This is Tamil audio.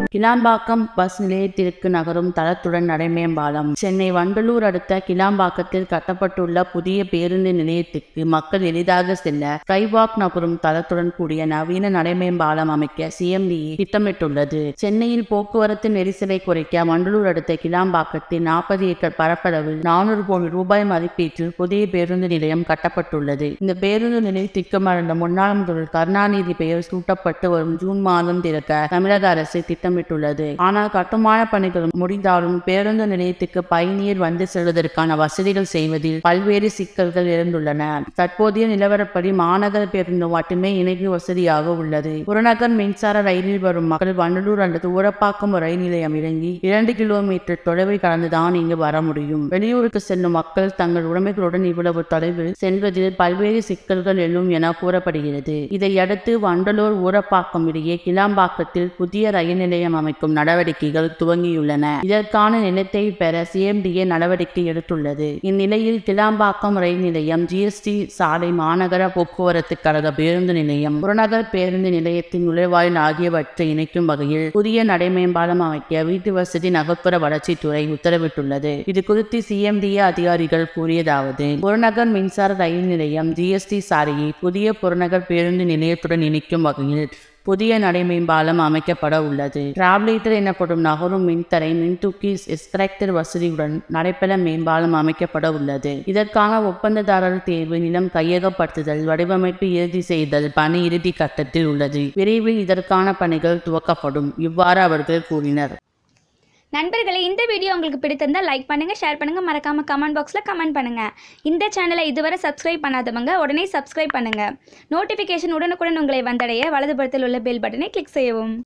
கிளாம்பாக்கம் பஸ் நிலையத்திற்கு நகரும் தளத்துடன் நடைமேம்பாலம் சென்னை வண்டலூர் அடுத்த கிளாம்பாக்கத்தில் கட்டப்பட்டுள்ள புதிய பேருந்து நிலையத்திற்கு மக்கள் எளிதாக செல்ல ஸ்கைவாக் நகரும் தளத்துடன் கூடிய நவீன நடைமேம்பாலம் அமைக்க சிஎம்டிஏ திட்டமிட்டுள்ளது சென்னையில் போக்குவரத்து நெரிசலை குறைக்க வண்டலூர் அடுத்த கிளாம்பாக்கத்தில் நாற்பது ஏக்கர் பரப்பளவில் நானூறு கோடி ரூபாய் மதிப்பீட்டில் புதிய பேருந்து நிலையம் கட்டப்பட்டுள்ளது இந்த பேருந்து நிலையத்திற்கு மறந்த முன்னாள் முதல்வர் கருணாநிதி பெயர் சூட்டப்பட்டு வரும் ஜூன் மாதம் திறக்க தமிழக அரசு திட்டமிட்டுள்ளது ஆனால் கட்டுமான பணிகள் முடிந்தாலும் பேருந்து நிலையத்துக்கு பயணியர் வந்து செல்வதற்கான வசதிகள் செய்வதில் பல்வேறு சிக்கல்கள் எழுந்துள்ளன தற்போதைய நிலவரப்படி மாநகர பேருந்து மட்டுமே இணைப்பு வசதியாக உள்ளது புறநகர் மின்சார ரயிலில் வரும் மக்கள் வண்டலூர் அல்லது ஊரப்பாக்கம் ரயில் நிலையம் இறங்கி இரண்டு கிலோமீட்டர் தொலைவை கடந்துதான் இங்கு வர முடியும் வெளியூருக்கு செல்லும் மக்கள் தங்கள் உடைமைகளுடன் இவ்வளவு தொலைவில் செல்வதில் பல்வேறு சிக்கல்கள் எழும் என கூறப்படுகிறது இதையடுத்து வண்டலூர் ஊரப்பாக்கம் இடையே கிளாம்பாக்கத்தில் புதிய ரயில் நிலையம் அமைக்கும் நடவடிக்கைகள் துவங்கியுள்ளன இதற்கான நிலத்தை பெற சிஎம்டிஏ நடவடிக்கை எடுத்துள்ளது இந்நிலையில் கிளாம்பாக்கம் ரயில் நிலையம் ஜிஎஸ்டி சாலை மாநகர போக்குவரத்து கழக பேருந்து நிலையம் புறநகர் பேருந்து நிலையத்தின் நுழைவாயில் ஆகியவற்றை இணைக்கும் வகையில் புதிய நடைமேம்பாலம் அமைக்க வீட்டு வசதி நகர்ப்புற வளர்ச்சித்துறை உத்தரவிட்டுள்ளது இது குறித்து சிஎம்டிஏ அதிகாரிகள் கூறியதாவது புறநகர் மின்சார ரயில் நிலையம் ஜிஎஸ்டி சாலையை புதிய புறநகர் பேருந்து நிலையத்துடன் இணைக்கும் வகையில் புதிய நடைமேம்பாலம் அமைக்கப்பட உள்ளது டிராவலேட்டர் எனப்படும் நகரும் மின்தரை மின்தூக்கி எஸ்கரக்டர் வசதியுடன் நடைபெற மேம்பாலம் அமைக்கப்பட உள்ளது இதற்கான ஒப்பந்ததாரர் தேர்வு நிலம் கையகப்படுத்துதல் வடிவமைப்பு இறுதி செய்தல் பணி இறுதி கட்டத்தில் உள்ளது விரைவில் இதற்கான பணிகள் துவக்கப்படும் இவ்வாறு அவர்கள் கூறினர் நண்பர்களே இந்த வீடியோ உங்களுக்கு பிடித்திருந்தால் லைக் பண்ணுங்கள் ஷேர் பண்ணுங்கள் மறக்காமல் கமெண்ட் பாக்ஸில் கமெண்ட் பண்ணுங்கள் இந்த சேனலை இதுவரை சப்ஸ்கிரைப் பண்ணாதவங்க உடனே சப்ஸ்கிரைப் பண்ணுங்கள் நோட்டிஃபிகேஷன் உடனுக்குடன் உங்களை வந்தடைய வலதுபுறத்தில் உள்ள பெல் பட்டனை கிளிக் செய்யவும்